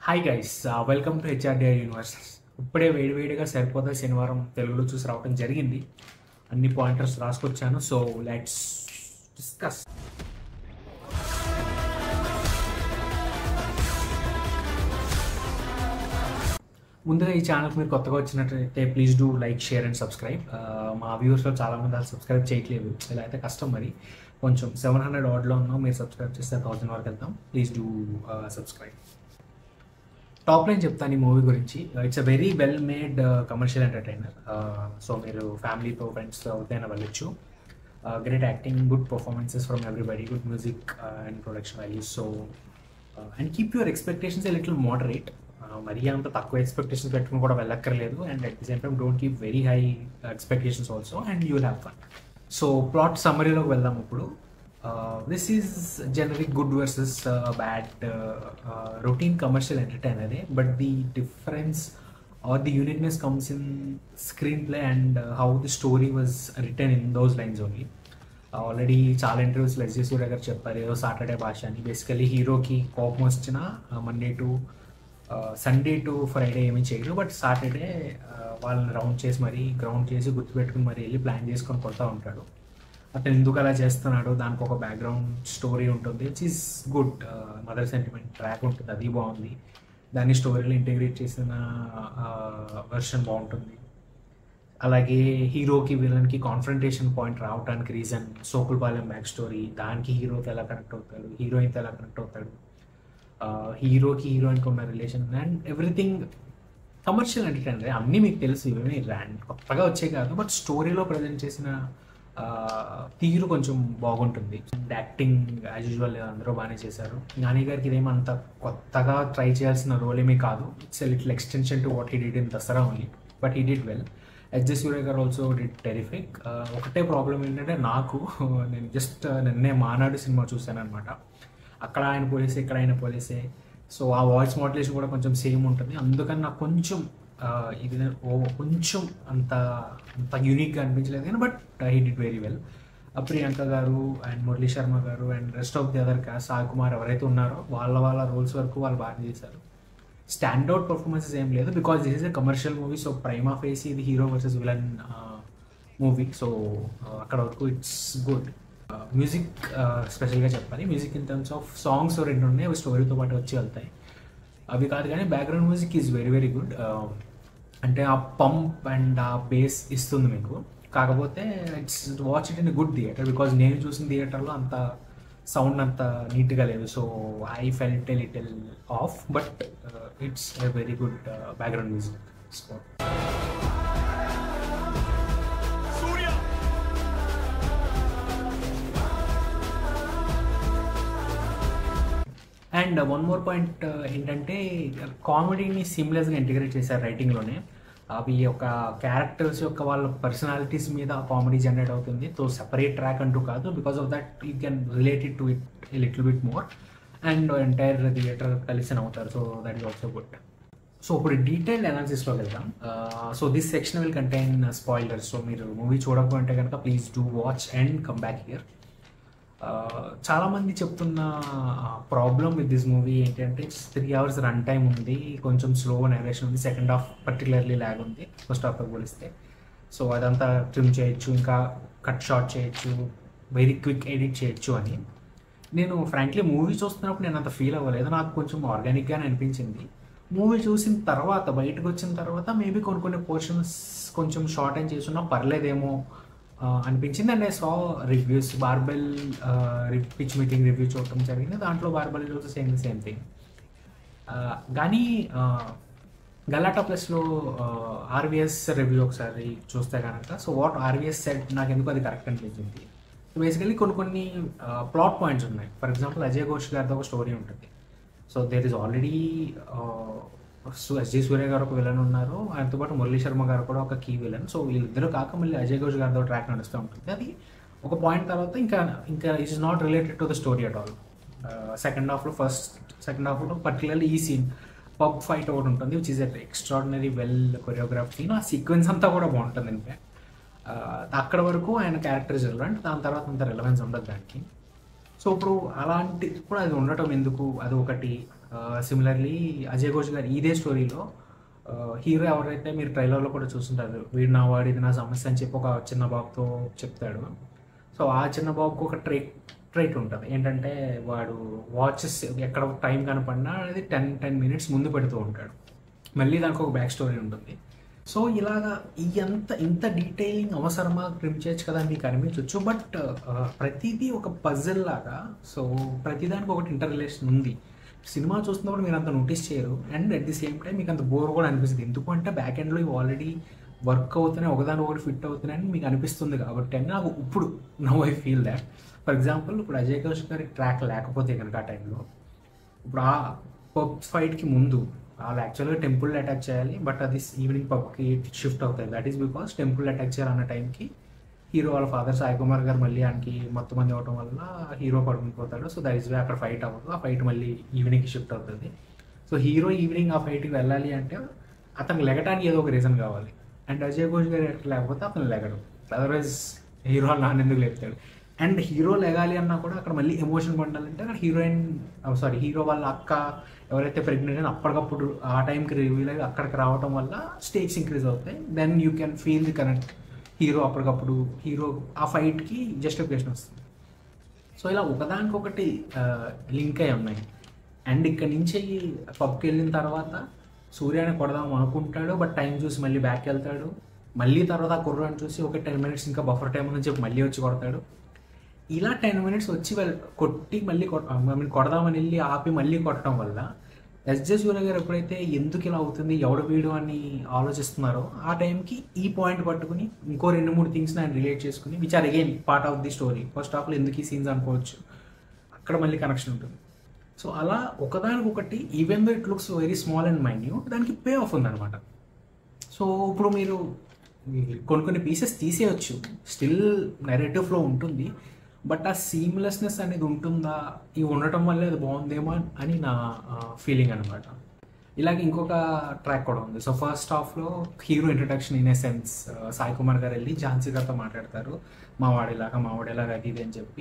hi guys welcome to HRDR universe ఇప్పుడే వేడివేడిగా సరిపోతే శనివారం తెలుగులో చూసి రావడం జరిగింది అన్ని పాయింటర్స్ రాసుకొచ్చాను సో లెట్స్ డిస్కస్ ముందుగా ఈ ఛానల్కి మీరు కొత్తగా వచ్చినట్లయితే please do like share and subscribe మా వ్యూవర్స్లో చాలామంది అసలు సబ్స్క్రైబ్ చేయట్లేదు ఇలా అయితే కష్టం మరి కొంచెం సెవెన్ హండ్రెడ్ ఆర్డ్లో ఉన్నాం మీరు సబ్స్క్రైబ్ చేస్తే థౌసండ్ వరకు వెళ్తాం please do subscribe top line చెప్తాను ఈ మూవీ గురించి it's a very well made commercial entertainer so మీరు ఫ్యామిలీతో ఫ్రెండ్స్తో ఎవరిదైనా వెళ్ళొచ్చు great acting good performances from everybody good music and production values so and keep your expectations a little moderate మరీ అంత తక్కువ ఎక్స్పెక్టేషన్స్ పెట్టుకుని కూడా వెళ్ళక్కర్లేదు and at the same time don't keep very high expectations also and you will have fun so plot సమ్మరీలోకి వెళ్దాం ఇప్పుడు this is generic good versus bad routine commercial ఎంటర్టైనరే but the difference are the uniqueness comes in screenplay and how the story was written in those lines only already చాలా interviews లెస్జీ సూర్య గారు చెప్పారు ఏదో Saturday భాష అని basically హీరోకి కోపం వచ్చిన Monday to Sunday to Friday ఏమీ చేయరు బట్ సాటర్డే వాళ్ళని రౌండ్ చేసి మరీ గ్రౌండ్ చేసి గుర్తుపెట్టుకుని మరి వెళ్ళి ప్లాన్ చేసుకొని కొడతా ఉంటాడు అతను ఎందుకు అలా చేస్తున్నాడు దానికి ఒక బ్యాక్గ్రౌండ్ స్టోరీ ఉంటుంది which is good mother sentiment track ఉంటుంది అది బాగుంది దాన్ని స్టోరీలో ఇంటిగ్రేట్ చేసిన వెర్షన్ బాగుంటుంది అలాగే హీరోకి విలన్కి కాన్ఫ్రంటేషన్ పాయింట్ రావడానికి రీజన్ సోకుల్పాలెం బ్యాక్ స్టోరీ దానికి హీరోకి ఎలా కనెక్ట్ అవుతాడు హీరోయిన్తో ఎలా కనెక్ట్ అవుతాడు హీరోకి హీరోయిన్కి ఉన్న relation and everything commercial entertainer అన్నీ మీకు తెలుసు ఇవన్నీ ర్యాండ్ కొత్తగా వచ్చే కాదు బట్ స్టోరీలో ప్రజెంట్ చేసిన తీరు కొంచెం బాగుంటుంది అండ్ యాక్టింగ్ యాజ్ యూజువల్ అందరూ బాగానే చేశారు నాని గారికి ఇదేమో అంత కొత్తగా ట్రై చేయాల్సిన రోల్ ఏమీ కాదు it's little extension to what he did in Dasara only but he did well SJ Suryah garu also did terrific ఒకటే ప్రాబ్లం ఏంటంటే నాకు నేను జస్ట్ నిన్నే మానాడు సినిమా చూశాను అనమాట అక్కడ ఆయన పోలీసే ఇక్కడ ఆయన పోలీసే సో ఆ వాయిస్ మోడ్యులేషన్ కూడా కొంచెం సేమ్ ఉంటుంది అందుకని నాకు కొంచెం ఇది ఓ కొంచెం అంత అంత యూనిక్గా అనిపించలేదు కానీ but he did very well Priyanka garu and Murali Sharma garu and rest of the other cast Sai Kumar ఎవరైతే ఉన్నారో వాళ్ళ వాళ్ళ రోల్స్ వరకు వాళ్ళు బాగా చేశారు స్టాండౌట్ పర్ఫార్మెన్సెస్ ఏం లేదు because this is a commercial movie so prima face ఇది hero versus villain movie so అక్కడ వరకు ఇట్స్ గుడ్ మ్యూజిక్ స్పెషల్గా చెప్పాలి music in terms of songs రెండు ఉన్నాయి అవి స్టోరీతో పాటు వచ్చి వెళ్తాయి అవి కాదు కానీ background music is very very good అంటే ఆ పంప్ అండ్ ఆ బేస్ ఇస్తుంది మీకు కాకపోతే it's watch it in good theatre because నేను చూసిన థియేటర్లో అంత సౌండ్ అంత నీట్గా లేదు so I felt a little off but it's a very good background music score and one more point ఏంటంటే కామెడీని సిమ్లెస్గా ఇంటిగ్రేట్ చేశారు రైటింగ్లోనే అవి ఒక క్యారెక్టర్స్ యొక్క వాళ్ళ పర్సనాలిటీస్ మీద కామెడీ జనరేట్ అవుతుంది సో సెపరేట్ ట్రాక్ అంటూ కాదు because of that you can related to it little bit more and entire theatre కలిసి అవుతారు so that is also good so ఇప్పుడు డీటెయిల్ అనాలిసిస్లోకి వెళ్దాం so this section will contain spoilers so మీరు movie చూడకపోతే కనుక please do watch and come back here చాలామంది చెప్తున్న ప్రాబ్లమ్ విత్ దిస్ మూవీ ఏంటంటే త్రీ అవర్స్ రన్ టైం ఉంది కొంచెం స్లో నరేషన్ ఉంది సెకండ్ హాఫ్ పర్టికులర్లీ ల్యాగ్ ఉంది ఫస్ట్ హాఫ్తో పోలిస్తే సో అదంతా ట్రిమ్ చేయొచ్చు ఇంకా కట్ షార్ట్ చేయొచ్చు వెరీ క్విక్ ఎడిట్ చేయొచ్చు అని నేను ఫ్రాంక్లీ మూవీ చూస్తున్నప్పుడు నేను అంత ఫీల్ అవ్వలేదు నాకు కొంచెం ఆర్గానిక్గానే అనిపించింది మూవీ చూసిన తర్వాత బయటకు వచ్చిన తర్వాత మేబీ కొన్ని కొన్ని పోర్షన్స్ కొంచెం షార్ట్ అండ్ చేసున్నా పర్లేదేమో అనిపించింది అండ్ ఐ సా రివ్యూస్ బార్బెల్ పిచ్ మీటింగ్ రివ్యూ చూడటం జరిగింది దాంట్లో బార్బెల్ also same the same thing కానీ గలాటా ప్లస్లో ఆర్వీఎస్ రివ్యూ ఒకసారి చూస్తే కనుక సో వాట్ ఆర్వీఎస్ సెట్ నాకు ఎందుకు అది కరెక్ట్ అనిపించింది బేసికలీ కొన్ని కొన్ని ప్లాట్ పాయింట్స్ ఉన్నాయి ఫర్ ఎగ్జాంపుల్ అజయ్ ఘోష్ గారితో ఒక స్టోరీ ఉంటుంది so there is already SJ Suryah garu ఒక విలన్ ఉన్నారు ఆయనతో పాటు మురళీ శర్మ గారు కూడా ఒక కీ విలన్ సో వీళ్ళిద్దరు కాక మళ్ళీ అజయ్ ఘోష్ గారితో ట్రాక్ నడుస్తూ ఉంటుంది అది ఒక పాయింట్ తర్వాత ఇంకా ఇంకా it is not related to the story at all second హాఫ్లో ఫస్ట్ సెకండ్ హాఫ్లో పర్టికులర్లీ ఈ సీన్ పబ్ ఫైట్ ఒకటి ఉంటుంది which is extraordinary well choreograph scene ఆ సీక్వెన్స్ అంతా కూడా బాగుంటుంది ఇన్ఫాక్ట్ అక్కడ వరకు ఆయన క్యారెక్టర్ రిలవెంట్ దాని తర్వాత అంత రిలవెన్స్ ఉండదు దానికి సో ఇప్పుడు అలాంటి కూడా అది ఉండటం ఎందుకు అది ఒకటి సిమిలర్లీ అజయ్ ఘోష్ గారు ఇదే స్టోరీలో హీరో ఎవరైతే మీరు ట్రైలర్లో కూడా చూస్తుంటారు వీడు నా వాడు ఇది నా సమస్య అని చెప్పి ఒక చిన్న బాబుతో చెప్తాడు సో ఆ చిన్న బాబుకి ఒక ట్రైట్ ట్రైట్ ఉంటుంది ఏంటంటే వాడు వాచెస్ ఎక్కడ టైం కనపడినా అది టెన్ టెన్ మినిట్స్ ముందు పెడుతూ ఉంటాడు మళ్ళీ దానికి ఒక బ్యాక్ స్టోరీ ఉంటుంది సో ఇలాగా ఎంత ఇంత డీటెయిలింగ్ అవసరమా ట్రిమ్ చేయొచ్చు కదా అని మీకు అనిపించవచ్చు బట్ ప్రతిదీ ఒక పజిల్ లాగా సో ప్రతిదానికి ఒకటి ఇంటర్ రిలేషన్ ఉంది సినిమా చూస్తున్నప్పుడు మీరు అంత నోటీస్ చేయరు and at the same time మీకు అంత బోర్ కూడా అనిపిస్తుంది ఎందుకంటే బ్యాక్ ఎండ్లో ఇవి ఆల్రెడీ వర్క్ అవుతున్నాయి ఒకదాని ఒకటి ఫిట్ అవుతున్నాయని మీకు అనిపిస్తుంది కాబట్టి అని నాకు ఇప్పుడు now I feel that for example ఇప్పుడు అజయ్ కౌశ్ గారి ట్రాక్ లేకపోతే కనుక ఆ టైంలో ఇప్పుడు ఆ పబ్ ఫైట్కి ముందు వాళ్ళు యాక్చువల్గా టెంపుల్ అటాక్ చేయాలి బట్ అది ఈవినింగ్ పబ్కి షిఫ్ట్ అవుతాయి that is because temple attack చేయాలన్న టైంకి హీరో వాళ్ళ ఫాదర్ సాయి కుమార్ గారు మళ్ళీ ఆయనకి మొత్తం మంది అవడం వల్ల హీరో పడుకుని పోతాడు సో దట్ ఈస్ వే అక్కడ ఫైట్ అవ్వదు ఆ ఫైట్ మళ్ళీ ఈవినింగ్కి షిఫ్ట్ అవుతుంది సో హీరో ఈవినింగ్ ఆ ఫైట్కి వెళ్ళాలి అంటే అతనికి లెగటానికి ఏదో ఒక రీజన్ కావాలి అండ్ అజయ్ ఘోష్ గారు ఎక్కడ లేకపోతే అతను లెగడు అదర్వైజ్ హీరో నాన్న ఎందుకు లేపుతాడు అండ్ హీరో లెగాలి అన్నా కూడా అక్కడ మళ్ళీ ఎమోషన్ పండాలంటే అక్కడ హీరోయిన్ సారీ హీరో వాళ్ళ అక్క ఎవరైతే ప్రెగ్నెంట్ అని అప్పటికప్పుడు ఆ టైంకి రివీల్ అయ్యి అక్కడికి రావడం వల్ల స్టేక్స్ ఇంక్రీజ్ అవుతాయి then you can feel the correct hero అప్పటికప్పుడు హీరో ఆ ఫైట్కి జస్టిఫికేషన్ వస్తుంది సో ఇలా ఒకదానికొకటి లింక్ అయి ఉన్నాయి అండ్ ఇక్కడ నుంచి పబ్కి వెళ్ళిన తర్వాత సూర్యాన్ని కొడదాం అనుకుంటాడు బట్ టైం చూసి మళ్ళీ బ్యాక్ వెళ్తాడు మళ్ళీ తర్వాత ఆ కుర్రాన్ని చూసి ఒక టెన్ మినిట్స్ ఇంకా బఫర్ టైం అని చెప్పి మళ్ళీ వచ్చి కొడతాడు ఇలా టెన్ మినిట్స్ వచ్చి వెళ్ కొట్టి మళ్ళీ కొట్ ఐ మీన్ కొడదామని వెళ్ళి ఆపి మళ్ళీ కొట్టడం వల్ల ఎస్జే సూర్య గారు ఎప్పుడైతే ఎందుకు ఇలా అవుతుంది ఎవడు వీడు అని ఆలోచిస్తున్నారో ఆ టైంకి ఈ పాయింట్ పట్టుకుని ఇంకో రెండు మూడు థింగ్స్ ఆయన రిలేట్ చేసుకుని which are again part of the story first హాఫ్లో ఎందుకు ఈ సీన్స్ అనుకోవచ్చు అక్కడ మళ్ళీ కనెక్షన్ ఉంటుంది సో అలా ఒకదానికొకటి even though it looks very small and minute దానికి పే ఆఫ్ ఉందన్నమాట సో ఇప్పుడు మీరు కొన్ని కొన్ని పీసెస్ తీసేయచ్చు స్టిల్ నెరేటివ్ ఫ్లో ఉంటుంది బట్ ఆ సీమ్లెస్నెస్ అనేది ఉంటుందా ఇవి ఉండటం వల్లే అది బాగుందేమో అని నా ఫీలింగ్ అనమాట ఇలాగే ఇంకొక ట్రాక్ కూడా ఉంది సో ఫస్ట్ హాఫ్లో hero introduction in a sense Sai Kumar garu వెళ్ళి ఝాన్సీ గారితో మాట్లాడతారు మా వాడిలాగా మా వాడిలాగా అది ఇది అని చెప్పి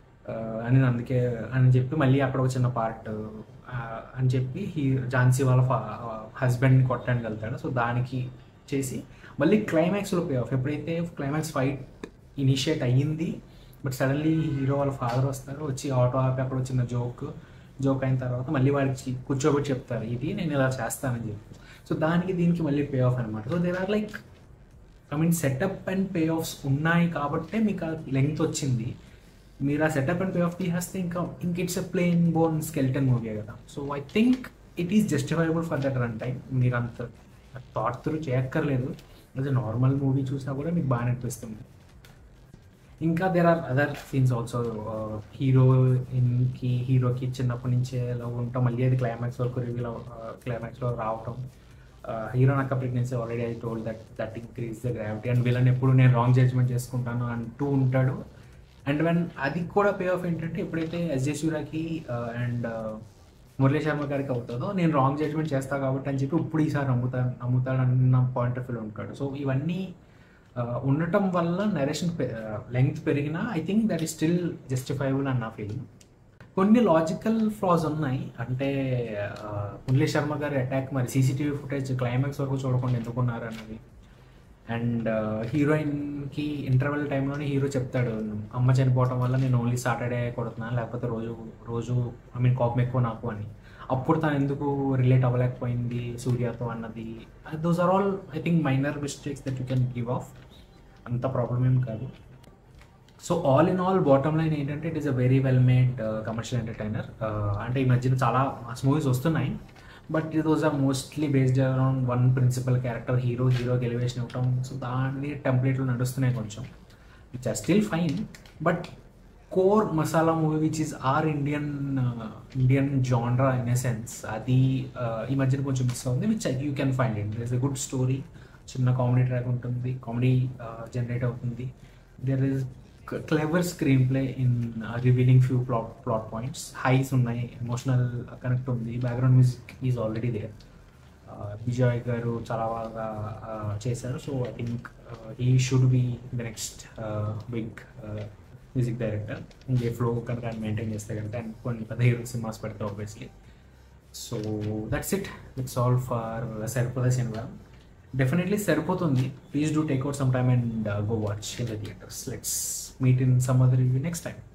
అని అందుకే అని చెప్పి మళ్ళీ అక్కడ ఒక చిన్న పార్ట్ అని చెప్పి హీ ఝాన్సీ వాళ్ళ హస్బెండ్ని కొట్టడానికి వెళ్తాడు సో దానికి చేసి మళ్ళీ క్లైమాక్స్లో పే ఆఫ్ ఎప్పుడైతే క్లైమాక్స్ ఫైట్ ఇనిషియేట్ అయ్యింది బట్ సడన్లీ హీరో వాళ్ళ ఫాదర్ వస్తారు వచ్చి ఆటో ఆపి అక్కడ వచ్చిన జోక్ జోక్ అయిన తర్వాత మళ్ళీ వాడికి కూర్చోబెట్టి చెప్తారు ఇది నేను ఇలా చేస్తానని చెప్పి సో దానికి దీనికి మళ్ళీ పే ఆఫ్ అనమాట so there are like I mean setup and pay offs ఉన్నాయి కాబట్టే మీకు ఆ లెంగ్త్ వచ్చింది మీరు ఆ సెటప్ అండ్ పే ఆఫ్ తీసేస్తే ఇంకా ఇంక it's a plain bone skeleton movie కదా so I think it is justifiable for that run time మీరు అంత థాట్ త్రూ చేయక్కర్లేదు అదే నార్మల్ మూవీ చూసినా కూడా మీకు బాగా అనిపిస్తుంది ఇంకా there are other scenes also హీరోయిన్కి హీరోకి చిన్నప్పటి నుంచే లవ్ ఉంటాం మళ్ళీ అది క్లైమాక్స్ వరకు రివీల్ క్లైమాక్స్లో రావటం హీరో నాకు pregnancy already I told that that increase the gravity and వీళ్ళని ఎప్పుడు నేను రాంగ్ జడ్జ్మెంట్ చేసుకుంటాను అంటూ ఉంటాడు అండ్ వెన్ అది కూడా పే ఆఫ్ ఏంటంటే ఎప్పుడైతే ఎస్జే సూరాకి అండ్ మురళీ శర్మ గారికి అవుతుందో నేను రాంగ్ జడ్జ్మెంట్ చేస్తా కాబట్టి అని చెప్పి ఇప్పుడు ఈసారి నమ్ముతాను నమ్ముతాడు అన్న పాయింట్ ఆఫ్ వ్యూ ఉంటాడు సో ఇవన్నీ ఉండటం వల్ల నరేషన్ లెంగ్త్ పెరిగినా I think that is still justifiable అన్న ఫీలింగ్ కొన్ని లాజికల్ ఫ్లాస్ ఉన్నాయి అంటే మురళీ శర్మ గారి అటాక్ మరి సీసీటీవీ ఫుటేజ్ క్లైమాక్స్ వరకు చూడకుండా ఎందుకున్నారు అన్నది అండ్ హీరోయిన్కి ఇంటర్వెల్ టైంలోనే హీరో చెప్తాడు అమ్మ చనిపోవటం వల్ల నేను ఓన్లీ సాటర్డే కొడుతున్నాను లేకపోతే రోజు రోజు ఐ మీన్ కోపం ఎక్కువ నాకు అని అప్పుడు తను ఎందుకు రిలేట్ అవ్వలేకపోయింది సూర్యతో అన్నది those are all I think minor mistakes that you can give off అంత ప్రాబ్లం ఏం కాదు so all in all bottom line ఏంటంటే it is a very well made commercial entertainer అంటే ఈ మధ్యన చాలా మూవీస్ వస్తున్నాయి but it was are mostly based around one principal character hero hero elevation ఇవ్వటం సో దాన్ని టెంప్లెట్లు నడుస్తున్నాయి కొంచెం which are still fine but core masala movie which is are Indian Indian genre in a sense అది ఈ మధ్యన కొంచెం మిస్ అవుతుంది which you can find it is a good story చిన్న కామెడీ ట్రాక్ ఉంటుంది కామెడీ జనరేట్ అవుతుంది there is clever screenplay in revealing few plot plot points highs ఉన్నాయి emotional connect ఉంది background music is already there Vijay garu చాలా బాగా చేశారు so I think he should be the next big music director ఇంకే flow కనుక ఆయన maintain చేస్తే కనుక అండ్ కొన్ని పెద్ద హీరో సినిమాస్ పెడితే obviously so that's it it's all for Saripodhaa cinema definitely సరిపోతుంది please do take out some time and go watch in the theatres let's meet in some other next time